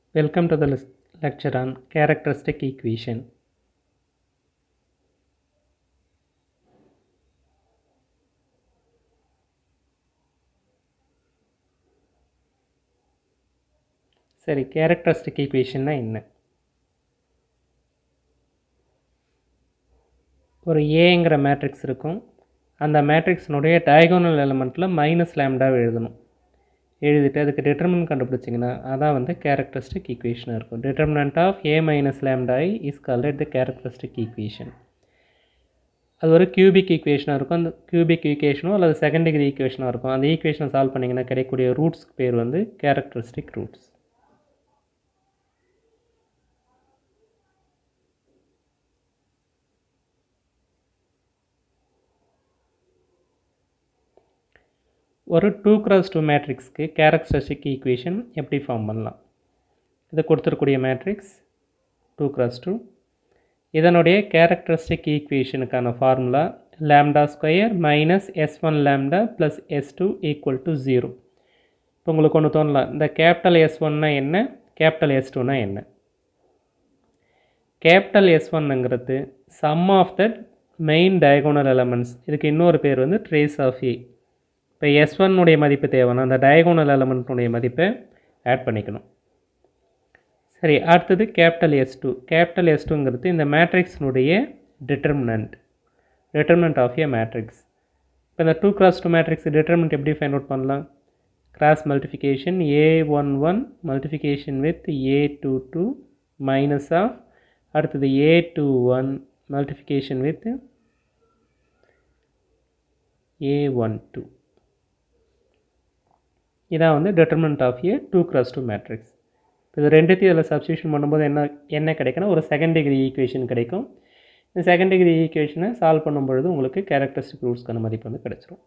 Welcome to the lis- lecture on characteristic equation. சரி characteristic ஈக்குவேஷன்னா என்ன ஒரு ஏங்கிற மேட்ரிக்ஸ் இருக்கும் அந்த மேட்ரிக்ஸினுடைய டயகோனல் எலமெண்ட்டில் மைனஸ் லேம்டாவை எழுதணும் எழுதிட்டு அதுக்கு டிட்டர்மினன்ட் கண்டுபிடிச்சிங்கன்னா அதான் வந்து கேரக்டரிஸ்டிக் ஈக்குவேஷனாக இருக்கும் determinant of A minus lambda is called the characteristic equation அது ஒரு கியூபிக் ஈக்குவேஷனாக இருக்கும் அந்த கியூபிக் ஈக்குவேஷனோ அல்லது செகண்ட் டிகிரி ஈக்குவேஷனாக இருக்கும் அந்த ஈக்குவேஷனை சால்வ் பண்ணிங்கன்னா கிடைக்கக்கூடிய ரூட்ஸ்க்கு பேர் வந்து கேரக்டரிஸ்டிக் ரூட்ஸ் ஒரு டூ கிராஸ் டூ மேட்ரிக்ஸ்க்கு கேரக்டரிஸ்டிக் ஈக்குவேஷன் எப்படி ஃபார்ம் பண்ணலாம் இது கொடுத்துருக்கூடிய மேட்ரிக்ஸ் டூ கிராஸ் டூ இதனுடைய கேரக்டரிஸ்டிக் ஈக்குவேஷனுக்கான formula lambda square minus S one lambda plus S two equal to zero இப்போ உங்களுக்கு ஒன்று தோணலாம் இந்த கேபிட்டல் எஸ் ஒன்னா என்ன கேபிட்டல் எஸ் டூனா என்ன கேபிட்டல் எஸ் ஒன்னுங்கிறது sum of the main diagonal elements இதுக்கு இன்னொரு பேர் வந்து ட்ரேஸ் ஆஃப் ஏ இப்போ எஸ் ஒன்னுடைய மதிப்பு தேவைன்னா அந்த டயகோனல் எலமெண்ட்டுடைய மதிப்பை ஆட் பண்ணிக்கணும் சரி அடுத்தது capital S two capital S டூங்கிறது இந்த மேட்ரிக்ஸினுடைய determinant determinant of A matrix இப்போ இந்த two cross two matrix determinant எப்படி ஃபைண்ட் அவுட் பண்ணலாம் cross multiplication A one one multiplication with A two two minus of அடுத்தது A two one multiplication with A one two இதான் வந்து determinant of A two cross two matrix இது ரெண்டுத்தையும் இதில் substitution பண்ணும்போது என்ன என்ன கிடைக்குன்னா ஒரு செகண்ட் டிகிரி ஈக்குவேஷன் கிடைக்கும் இந்த செகண்ட் டிகிரி ஈக்குவேஷனை சால்வ் பண்ணும்பொழுது உங்களுக்கு கேரக்டரிஸ்டிக் ரூட்ஸ்க்கான மதிப்பு வந்து கிடச்சிரும்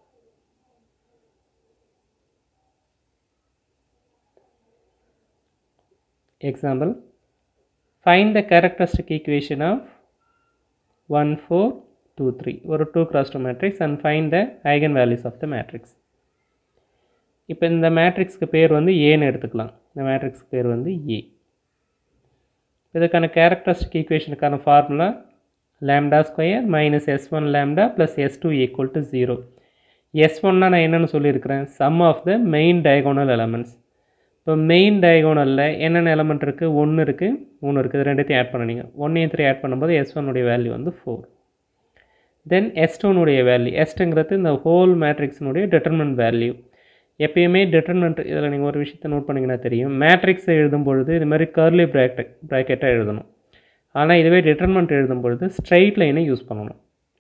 example find the characteristic equation of one four two three ஒரு two cross two matrix and find the eigen values of the matrix இப்போ இந்த மேட்ரிக்ஸ்க்கு பேர் வந்து ஏன்னு எடுத்துக்கலாம் இந்த மேட்ரிக்ஸ்க்கு பேர் வந்து ஏ இதுக்கான கேரக்டரிஸ்டிக் ஈக்குவேஷனுக்கான formula lambda square minus S one lambda plus S two equal to zero S ஒன்னா நான் என்னென்னு சொல்லியிருக்கிறேன் sum of the main diagonal elements இப்போ மெயின் டயகோனலில் என்னென்ன எலமெண்ட் இருக்குது ஒன்று இருக்குது மூணு இருக்குது ரெண்டுத்தையும் ஆட் பண்ணிங்க ஒன்றையும் த்ரீ ஆட் பண்ணும்போது எஸ் ஒன்னுடைய வேல்யூ வந்து ஃபோர் தென் எஸ் டூனுடைய வேல்யூ எஸ்ட்டுங்கிறது இந்த ஹோல் மேட்ரிக்ஸினுடைய டிட்டர்மெண்ட் வேல்யூ எப்பயுமே டிட்டர்மெண்ட் இதில் நீங்கள் ஒரு விஷயத்தை நோட் பண்ணிங்கன்னா தெரியும் மேட்ரிக்ஸ் எழுதும் பொழுது இது மாதிரி கர்லி ப்ராக்கெட் ப்ராக்கெட்டாக எழுதணும் ஆனால் இதுவே டிட்டர்மெண்ட் எழுதும் பொழுது ஸ்ட்ரைட் லைனை யூஸ் பண்ணணும்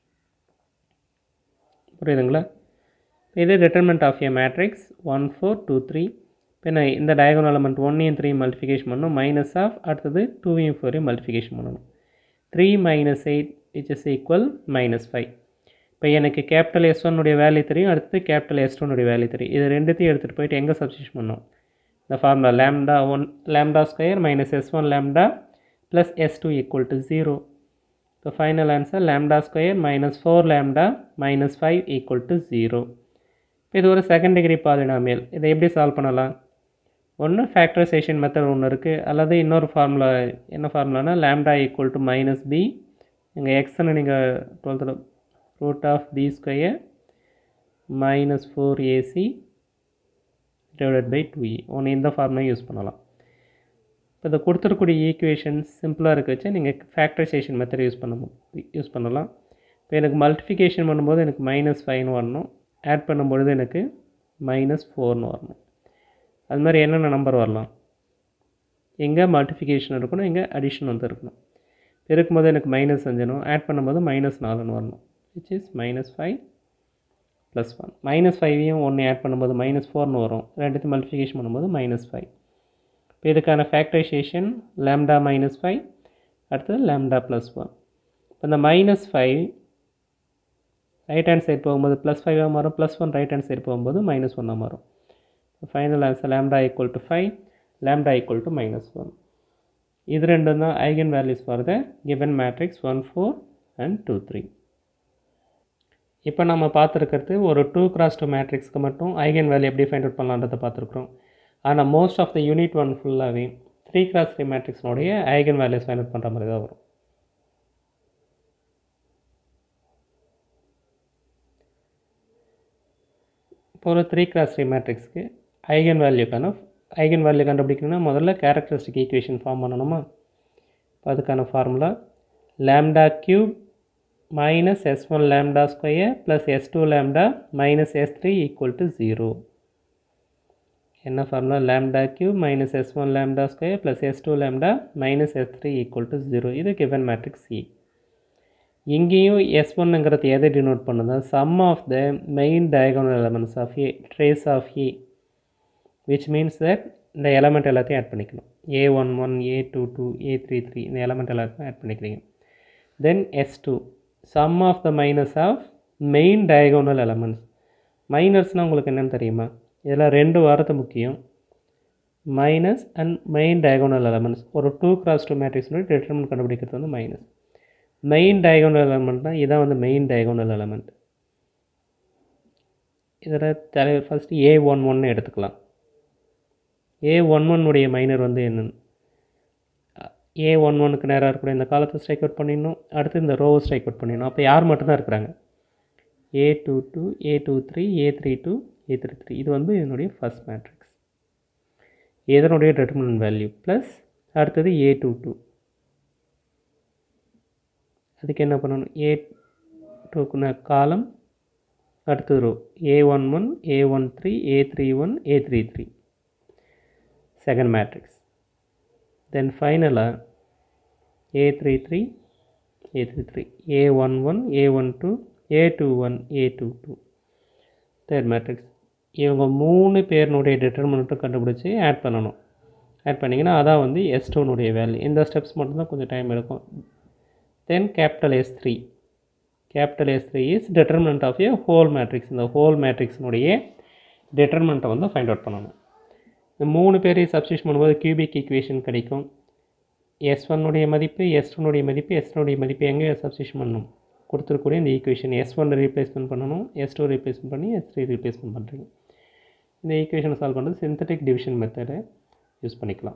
புரியுதுங்களா இது determinant of A matrix one four two three பின்ன இந்த டயகோனல் எலமெண்ட் ஒன்னையும் த்ரீ மல்டிஃபிகேஷன் பண்ணணும் மைனஸ் ஆஃப் அடுத்தது டூவையும் ஃபோரையும் மல்டிஃபிகேஷன் பண்ணணும் three minus eight which is equal minus five இப்போ எனக்கு கேபிட்டல் எஸ் ஒன்னுடைய வேல்யூ தெரியும் அடுத்து கேபிட்டல் எஸ் டூனுடைய வேல்யூ தெரியும் இது ரெண்டுத்தையும் எடுத்துகிட்டு போயிட்டு எங்கே சப்ஸ்டியூஷன் பண்ணோம் இந்த formula lambda one lambda square minus S one lambda plus S two equal to zero இப்போ final answer lambda square minus four lambda minus five equal to zero இது ஒரு செகண்ட் டிகிரி பாலினாமியல் இதை எப்படி solve பண்ணலாம் ஒன்று factorisation method ஒன்று இருக்குது அல்லது இன்னொரு ஃபார்முலா என்ன ஃபார்முலானா lambda equal to minus B இங்கே எக்ஸ்ன்னு நீங்கள் டுவெல்த்தில் root of b square minus 4ac divided by 2e ஒன்று இந்த ஃபார்முலா யூஸ் பண்ணலாம் இப்போ இதை கொடுத்துருக்கூடிய ஈக்குவேஷன்ஸ் சிம்பிளாக இருக்க வச்சு நீங்கள் ஃபேக்டரைசேஷன் மெத்தட் யூஸ் பண்ண யூஸ் பண்ணலாம் இப்போ எனக்கு மல்டிஃபிகேஷன் பண்ணும்போது எனக்கு மைனஸ் ஃபைவ்னு வரணும் ஆட் பண்ணும்பொழுது எனக்கு மைனஸ் ஃபோர்னு வரணும் அது மாதிரி என்னென்ன நம்பர் வரலாம் எங்கே மல்டிஃபிகேஷன் இருக்கணும் எங்கே அடிஷன் வந்து இருக்கணும் இருக்கும்போது எனக்கு மைனஸ் அஞ்சணும் ஆட் பண்ணும்போது மைனஸ் நாலுன்னு வரணும் which is minus five plus one minus ஃபைவையும் ஒன்று ஆட் பண்ணும்போது மைனஸ் ஃபோர்னு வரும் ரெண்டுத்தையும் மல்டிஃபிகேஷன் பண்ணும்போது மைனஸ் ஃபைவ் இப்போ இதுக்கான ஃபேக்டரைசேஷன் லேம்டா மைனஸ் ஃபைவ் அடுத்தது லேம்டா ப்ளஸ் ஒன் இப்போ இந்த minus five right hand side போகும்போது ப்ளஸ் ஃபைவாக மாறும் plus one right hand side போகும்போது மைனஸ் ஒன்னாக மாறும் final answer lambda equal to five lambda equal to minus one இது ரெண்டும் தான் eigen values for the given matrix one four and two three இப்போ நம்ம பார்த்துருக்கிறது ஒரு டூ கிராஸ் டூ மேட்ரிக்ஸ்க்கு மட்டும் ஐகன் வேல்யூ எப்படி ஃபைண்ட் அவுட் பண்ணலான்றதை பார்த்துருக்குறோம் ஆனால் most of the unit one ஃபுல்லாகவே த்ரீ கிராஸ் த்ரீ மேட்ரிக்ஸ்னுடைய ஐகன் வேல்யூஸ் ஃபைண்ட் அவுட் பண்ணுற மாதிரி தான் வரும் இப்போ ஒரு த்ரீ கிராஸ் த்ரீ மேட்ரிக்ஸ்க்கு ஐகன் வேல்யூக்கான ஐகன் வேல்யூ கண்டுபிடிக்கணும்னா முதல்ல கேரக்டரிஸ்டிக் ஈக்குவேஷன் ஃபார்ம் பண்ணணுமா இப்போ அதுக்கான formula lambda cube minus S one lambda square plus S two lambda minus S three equal to zero என்ன formula lambda cube minus S one lambda square plus S two lambda minus S three equal to zero இது given matrix C இங்கேயும் S ஒன்னுங்கிறது எதை denote பண்ணுதா sum of the main diagonal elements of A trace of A which means that இந்த element எல்லாத்தையும் add பண்ணிக்கணும் A one one A two two A three three இந்த element எல்லாத்தையும் add பண்ணிக்கிறீங்க then S two sum of the minus of main diagonal elements மைனஸ்னால் உங்களுக்கு என்னென்னு தெரியுமா இதெல்லாம் ரெண்டு வாரத்து முக்கியம் minus and main diagonal elements ஒரு டூ கிராஸ் டூ மேட்ரிக்ஸ்னுடைய டிட்டர்மெண்ட் கண்டுபிடிக்கிறது வந்து மைனஸ் மெயின் டயகோனல் எலமெண்ட்னா இதான் வந்து மெயின் டயகோனல் எலமெண்ட் இதில் தலை ஃபஸ்ட்டு ஏ ஒன் ஒன்று எடுத்துக்கலாம் ஏ ஒன் ஒன்னுடைய மைனர் வந்து என்னென்னு ஏ ஒன் ஒனுக்கு நேராக இருக்கக்கூடிய இந்த காலத்தை ஸ்ட்ரைக் அவுட் பண்ணிடணும் அடுத்து இந்த ரோவை ஸ்ட்ரைக் அவுட் பண்ணிடணும் அப்போ யார் மட்டும்தான் இருக்கிறாங்க A two two A two three A three two A three three இது வந்து என்னுடைய ஃபஸ்ட் மேட்ரிக்ஸ் இதனுடைய டெட்டர்மினன்ட் வேல்யூ ப்ளஸ் அடுத்தது ஏ டூ டூ அதுக்கு என்ன பண்ணணும் ஏ டூக்குன காலம் அடுத்தது row A one one A one three A three one A three three second matrix then ஃபைனலாக A three three A three three A one one A one two A two one A two two third matrix இவங்க மூணு பேர்னுடைய டிட்டர்மினண்ட்டும் கண்டுபிடிச்சி add பண்ணணும் add பண்ணிங்கன்னா அதான் வந்து S டூனுடைய value இந்த ஸ்டெப்ஸ் மட்டும்தான் கொஞ்சம் டைம் எடுக்கும் then capital S three capital S three is determinant of A whole matrix இந்த ஹோல் மேட்ரிக்ஸினுடைய டிட்டர்மினண்ட்டை வந்து ஃபைண்ட் அவுட் பண்ணணும் இந்த மூணு பேரையும் சப்ஸ்டியூஷன் பண்ணும்போது கியூபிக் ஈக்குவேஷன் கிடைக்கும் எஸ் ஒன்னுடைய மதிப்பு எஸ் டூனுடைய மதிப்பு எஸ் டூனுடைய மதிப்பு எங்கே சப்ஸ்டியூஷன் பண்ணணும் கொடுத்துருக்கூடிய இந்த ஈக்குவேஷன் எஸ் ஒன் ரீப்ளேஸ்மெண்ட் பண்ணணும் எஸ் டூ ரீப்ளேஸ்மெண்ட் பண்ணி எஸ் த்ரீ ரீப்ளேஸ்மெண்ட் பண்ணுறீங்க இந்த ஈக்குவேஷனை சால்வ் பண்ணுறது சிந்தட்டிக் டிவிஷன் மெத்தடை யூஸ் பண்ணிக்கலாம்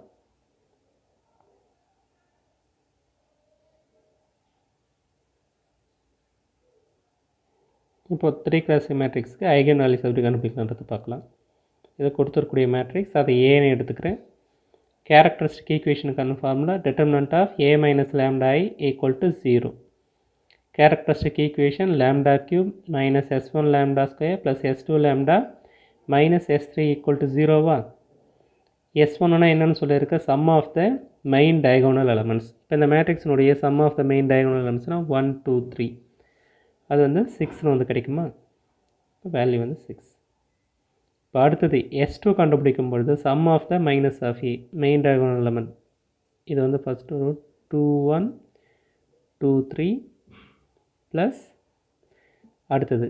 இப்போ த்ரீ கிளாஸ் மேட்ரிக்ஸ்க்கு ஐகன் வேல்யூஸ் எப்படி கண்டுபிடிக்கலான்றது பார்க்கலாம் இதை கொடுத்துருக்கூடிய மேட்ரிக்ஸ் அதை ஏன்னு எடுத்துக்கிறேன் கேரக்டரிஸ்டிக் ஈக்குவேஷனுக்கான formula determinant of A minus lambda I equal to zero characteristic equation lambda cube minus S one lambda square plus S two lambda minus S three equal to ஜீரோவா எஸ் ஒன்னா என்னென்னு சொல்லியிருக்க sum of the main diagonal elements இப்போ இந்த மேட்ரிக்ஸினுடைய sum of the main diagonal எலமெண்ட்ஸ்னால் one two three அது வந்து சிக்ஸ்னு வந்து கிடைக்குமா வேல்யூ வந்து சிக்ஸ் இப்போ அடுத்தது எஸ் டூ கண்டுபிடிக்கும் பொழுது sum of the minus of A main diagonal element இது வந்து ஃபஸ்ட்டு ஒரு two one two three plus அடுத்தது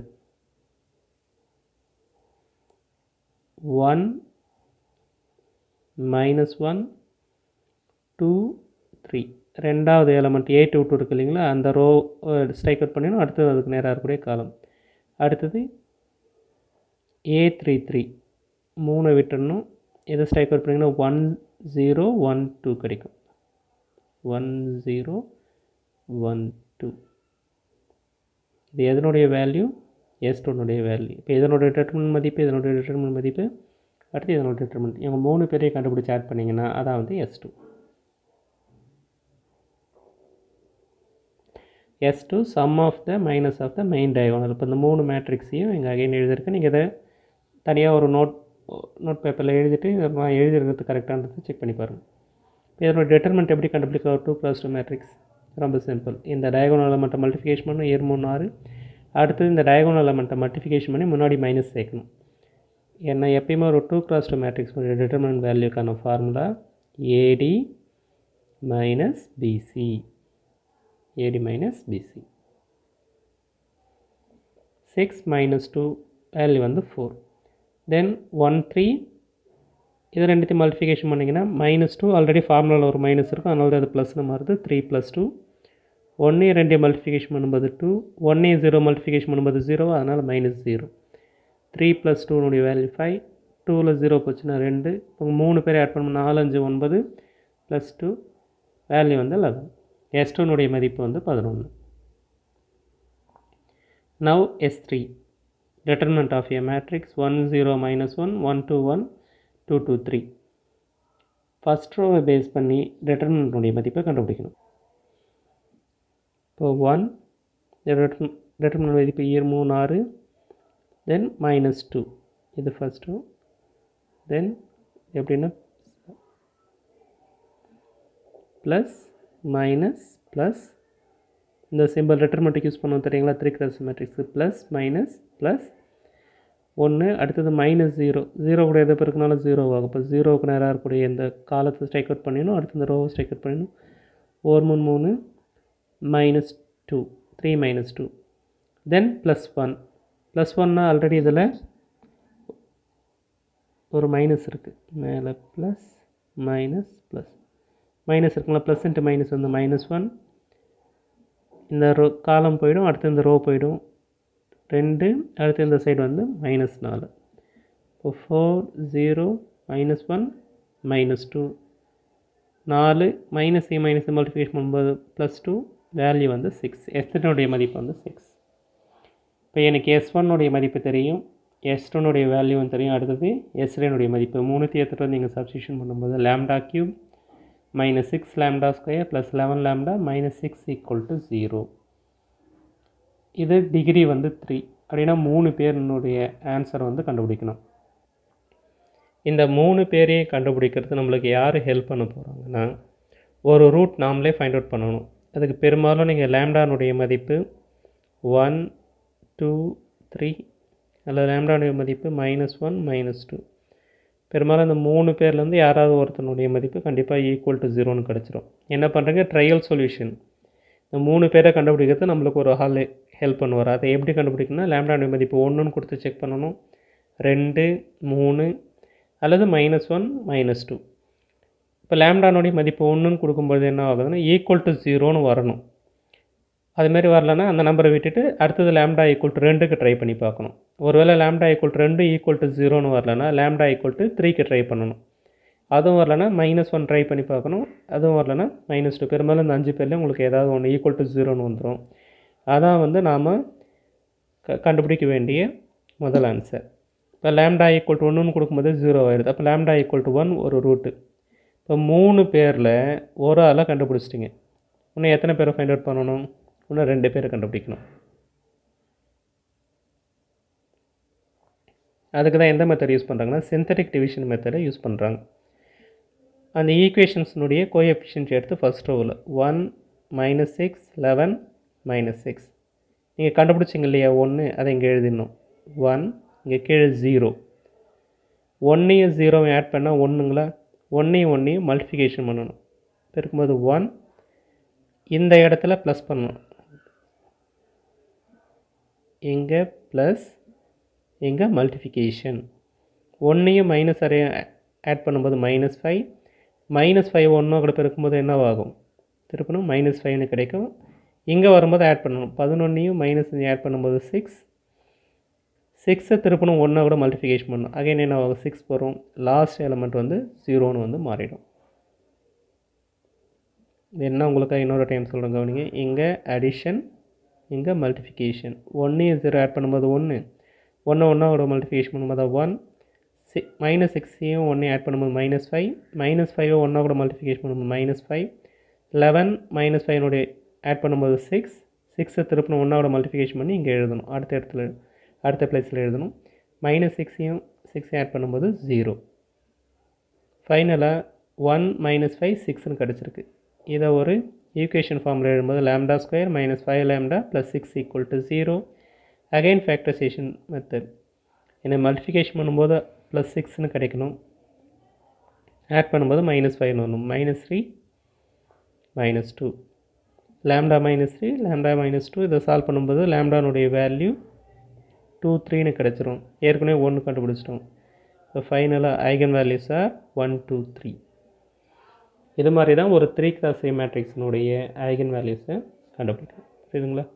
one minus one two three ரெண்டாவது எலமெண்ட் ஏ டூ டூ இருக்கு இல்லைங்களா அந்த ரோ ஸ்ட்ரைக் அவுட் பண்ணிடணும் அடுத்தது அதுக்கு நேராக இருக்கக்கூடிய காலம் அடுத்தது ஏ த்ரீ த்ரீ மூணை விட்டுடணும் எதை ஸ்ட்ரைக் அவுட் பண்ணிங்கன்னா ஒன் ஜீரோ ஒன் டூ கிடைக்கும் ஒன் ஜீரோ ஒன் டூ இது எதனுடைய வேல்யூ எஸ் டூனுடைய வேல்யூ இப்போ இதனுடைய டிட்டர்மெண்ட் மதிப்பு இதனுடைய டிட்டர்மெண்ட் மதிப்பு அடுத்து இதனுடைய டிட்டர்மெண்ட் இவங்க மூணு பேரையும் கண்டுபிடிச்சி ஆட் பண்ணிங்கன்னா அதான் வந்து S two S two sum of the minus of the main diagonal இப்போ இந்த மூணு மேட்ரிக்ஸையும் இங்கே அகைன் எழுதியிருக்கேன் நீங்கள் இதை தனியாக ஒரு நோட் நோட் பேப்பரில் எழுதிட்டு நான் எழுதிருக்கிறது கரெக்டானது செக் பண்ணி பாருங்கள் இதனோட டிட்டர்மெண்ட் எப்படி கண்டுபிடிக்க டூ ப்ளஸ் டூ மேட்ரிக்ஸ் ரொம்ப சிம்பிள் இந்த டயகோனல் எலமெண்ட்டை மல்டிஃபிகேஷன் பண்ணணும் ஏர் மூணு ஆறு அடுத்தது இந்த டயகோனல் எலமெண்ட்டை மல்டிஃபிகேஷன் பண்ணி முன்னாடி மைனஸ் சேர்க்கணும் ஏன்னா எப்பயுமே ஒரு two cross two matrix determinant வேல்யூக்கான formula A D minus B C A D minus B C six minus two value வந்து ஃபோர் தென் ஒன் த்ரீ இது ரெண்டுத்தையும் மல்டிஃபிகேஷன் பண்ணிங்கன்னா மைனஸ் டூ ஆல்ரெடி ஃபார்முலாவில் ஒரு மைனஸ் இருக்கும் அதனால தான் அது ப்ளஸ்னு மாறுது த்ரீ ப்ளஸ் டூ ஒன்னே ரெண்டையும் மல்டிஃபிகேஷன் பண்ணும்போது டூ ஒன்னே ஜீரோ மல்டிஃபிகேஷன் பண்ணும்போது ஜீரோ அதனால் மைனஸ் ஜீரோ த்ரீ ப்ளஸ் டூனுடைய வேல்யூ ஃபைவ் டூவில் ஜீரோ போச்சுன்னா ரெண்டு இப்போ மூணு பேரை ஆட் பண்ணும் நாலு அஞ்சு ஒன்பது ப்ளஸ் டூ வேல்யூ வந்து லெவன் எஸ் டூனுடைய மதிப்பு வந்து பதினொன்று நவ் எஸ் three determinant of a matrix 1 0 minus 1 1 2 1 2 2 3 first ரோவை பேஸ் பண்ணி டெட்டர்மினண்ட்டுடைய மதிப்பை கண்டுபிடிக்கணும் இப்போ ஒன் டெட்டர்மினன்ட் மதிப்பு இயர் மூணு ஆறு தென் மைனஸ் டூ இது ஃபஸ்ட் ரோ தென் எப்படின்னா ப்ளஸ் மைனஸ் ப்ளஸ் இந்த சிம்பிள் டெட்டர்மெண்ட்டுக்கு யூஸ் பண்ணுவோம் தெரியுங்களா three cross matrix plus minus plus ஒன்று அடுத்தது மைனஸ் ஜீரோ ஜீரோ கூட எதை பெருக்கினாலும் ஜீரோ ஆகும் இப்போ ஜீரோவுக்கு நேராக இருக்கக்கூடிய இந்த காலத்தை ஸ்ட்ரைக் அவுட் பண்ணிடணும் அடுத்து இந்த ரோவை ஸ்ட்ரைக் அவுட் பண்ணிடணும் ஒரு மூணு மூணு minus two three minus two then plus one plus ஒன்னா ஆல்ரெடி இதில் ஒரு மைனஸ் இருக்குது மேலே ப்ளஸ் மைனஸ் ப்ளஸ் மைனஸ் இருக்குங்களா ப்ளஸ் இன்ட்டு மைனஸ் வந்து மைனஸ் ஒன் இந்த ரோ காலம் போயிடும் அடுத்து இந்த ரோ போயிடும் ரெண்டு அடுத்து இந்த சைடு வந்து மைனஸ் நாலு இப்போ four zero minus one minus two நாலு மைனஸ் ஏ மைனஸ் மல்டிஃபிகேஷன் பண்ணும்போது ப்ளஸ் டூ வேல்யூ வந்து சிக்ஸ் எஸ்னுடைய மதிப்பு வந்து சிக்ஸ் இப்போ எனக்கு எஸ் ஒன்னுடைய மதிப்பு தெரியும் எஸ் டூனுடைய வேல்யூவும் தெரியும் அடுத்தது எஸ்ரேனுடைய மதிப்பு மூணுத்தி எடுத்துகிட்டு வந்து நீங்கள் சப்ஸ்டியூஷன் பண்ணும்போது lambda cube minus 6 lambda square plus 11 lambda minus 6 equal to 0 இது டிகிரி வந்து த்ரீ அப்படின்னா மூணு பேரினுடைய ஆன்சர் வந்து கண்டுபிடிக்கணும் இந்த மூணு பேரையும் கண்டுபிடிக்கிறது நம்மளுக்கு யார் ஹெல்ப் பண்ண போகிறாங்கன்னா ஒரு ரூட் நாமளே ஃபைண்ட் அவுட் பண்ணணும் அதுக்கு பெரும்பாலும் நீங்கள் லேம்டானுடைய மதிப்பு ஒன் டூ த்ரீ அல்லது லேம்டானுடைய மதிப்பு மைனஸ் ஒன் மைனஸ் டூ பெரும்பாலும் இந்த மூணு பேர்லேருந்து யாராவது ஒருத்தனுடைய மதிப்பு கண்டிப்பாக ஈக்குவல் டு ஜீரோன்னு கிடச்சிரும் என்ன பண்ணுறீங்க ட்ரையல் சொல்யூஷன் இந்த மூணு பேரை கண்டுபிடிக்கிறது நம்மளுக்கு ஒரு ஹால் ஹெல்ப் பண்ணுவார் அதை எப்படி கண்டுபிடிக்கணும்னா லேம்டானுடைய மதிப்பு ஒன்றுன்னு கொடுத்து செக் பண்ணணும் ரெண்டு மூணு அல்லது மைனஸ் ஒன் மைனஸ் டூ இப்போ லேம்டானுடைய மதிப்பு ஒன்றுன்னு கொடுக்கும்போது என்ன ஆகுதுன்னா ஈக்குவல் டு ஜீரோன்னு வரணும் அதுமாரி வரலன்னா அந்த நம்பரை விட்டுட்டு அடுத்தது லேம்டா ஈக்குவல் டு ரெண்டுக்கு ட்ரை பண்ணி பார்க்கணும் ஒருவேளை லேம்டா ஈக்குவல் டு ரெண்டு ஈக்குவல் டு ஜீரோன்னு வரலன்னா லேம்டா ஈக்குவல் டு த்ரீக்கு ட்ரை பண்ணணும் அதுவும் வரலன்னா மைனஸ் ஒன் ட்ரை பண்ணி பார்க்கணும் அதுவும் வரலன்னா மைனஸ் டூ பெரும்பாலும் இந்த அஞ்சு பேரில் உங்களுக்கு ஏதாவது ஒன்று ஈக்குவல் டு ஜீரோன்னு வந்துடும் அதான் வந்து நாம் க கண்டுபிடிக்க வேண்டிய முதல் ஆன்சர் இப்போ லேம்டா ஈக்குவல் டு ஒன்றுன்னு கொடுக்கும்போது ஜீரோ ஆயிடுது அப்போ லேம்டா ஈக்குவல் டு ஒன் ஒரு ரூட்டு இப்போ மூணு பேரில் ஒரு ஆளாக கண்டுபிடிச்சிட்டிங்க இன்னும் எத்தனை பேரை ஃபைண்ட் அவுட் பண்ணணும் இன்னும் ரெண்டு பேரை கண்டுபிடிக்கணும் அதுக்கு தான் எந்த மெத்தட் யூஸ் பண்ணுறாங்கன்னா சிந்தட்டிக் டிவிஷன் மெத்தடை யூஸ் பண்ணுறாங்க அந்த ஈக்குவேஷன்ஸினுடைய கோஎஃபிஷியன்ட் எடுத்து ஃபஸ்ட் ரோவில் one minus six eleven minus six நீங்கள் கண்டுபிடிச்சிங்க இல்லையா ஒன்று அதை இங்கே எழுதிடணும் ஒன் இங்கே கீழே ஜீரோ ஒன்றையும் ஜீரோவும் ஆட் பண்ணால் ஒன்றுங்களா ஒன்றையும் ஒன்றையும் மல்டிஃபிகேஷன் பண்ணணும் பெருக்கும்போது ஒன் இந்த இடத்துல ப்ளஸ் பண்ணணும் இங்கே ப்ளஸ் இங்கே மல்டிஃபிகேஷன் ஒன்றையும் மைனஸ் அரைய ஆட் பண்ணும்போது மைனஸ் ஃபைவ் மைனஸ் ஃபைவ் ஒன்றோ கூட பெருக்கும்போது என்னவாகும் திருப்பணும் மைனஸ் ஃபைவ்னு கிடைக்கும் இங்கே வரும்போது ஆட் பண்ணணும் பதினொன்றையும் மைனஸ் ஆட் பண்ணும்போது சிக்ஸ் சிக்ஸை திருப்பணும் ஒன்றா கூட மல்டிஃபிகேஷன் பண்ணணும் அகைன் என்ன ஆகும் சிக்ஸ் வரும் லாஸ்ட் எலமெண்ட் வந்து ஜீரோன்னு வந்து மாறிடும் இது என்ன உங்களுக்கு இன்னொரு டைம் சொல்கிறேன் கவனிங்க இங்கே அடிஷன் இங்கே மல்டிஃபிகேஷன் ஒன்றையும் ஜீரோ ஆட் பண்ணும்போது ஒன்று ஒன்று ஒன்றோட மல்டிஃபிகேஷன் பண்ணும்போது ஒன் சி மைனஸ் சிக்ஸையும் ஒன்றையும் ஆட் பண்ணும்போது மைனஸ் ஃபைவ் மைனஸ் ஃபைவை ஒன்றா கூட மல்டிஃபிகேஷன் பண்ணும்போது மைனஸ் ஃபைவ் லெவன் மைனஸ் ஃபைவனுடைய ஆட் பண்ணும்போது சிக்ஸ் சிக்ஸை திருப்பணும் ஒன்றாவோட மல்டிஃபிகேஷன் பண்ணி இங்கே எழுதணும் அடுத்த இடத்துல அடுத்த பிளேஸில் எழுதணும் மைனஸ் சிக்ஸையும் சிக்ஸையும் ஆட் பண்ணும்போது ஜீரோ ஃபைனலாக ஒன் மைனஸ் ஃபைவ் சிக்ஸ்னு கிடச்சிருக்கு இதை ஒரு ஈக்குவேஷன் ஃபார்மில் எழுதும்போது lambda square minus five lambda plus six equal to zero again factorization method என்னை மல்டிஃபிகேஷன் பண்ணும்போது ப்ளஸ் சிக்ஸ்னு கிடைக்கணும் ஆட் பண்ணும்போது மைனஸ் ஃபைவ்னு வரணும் minus three minus two lambda minus three lambda minus two இதை சால்வ் பண்ணும்போது லேம்டானுடைய வேல்யூ டூ த்ரீன்னு கிடச்சிரும் ஏற்கனவே ஒன்று கண்டுபிடிச்சிட்டோம் ஸோ ஃபைனலாக eigen values are one two three இது மாதிரி தான் ஒரு த்ரீ கிளாஸ் ஏ மேட்ரிக்ஸினுடைய ஐகன் வேல்யூஸை கண்டுபிடிக்கணும் புரியுதுங்களா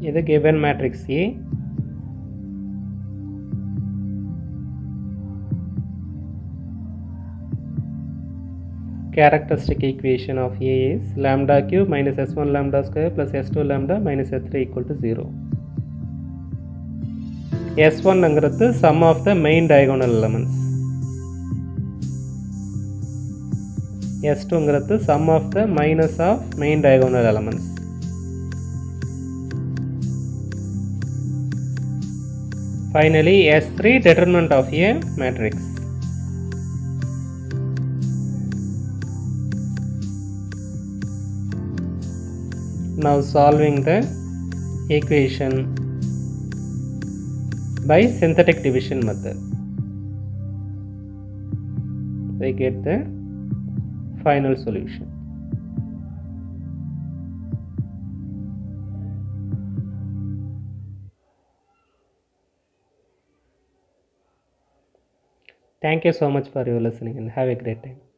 இது given matrix A characteristic equation of A is lambda cube minus s1 lambda square plus s2 lambda minus s3 equal to 0 s1 ங்கிறது sum of the main diagonal elements s2 ங்கிறது sum of the minus of main diagonal elements finally s3 determinant of a matrix now solving the equation by synthetic division method we get the final solution thank you so much for your listening and have a great time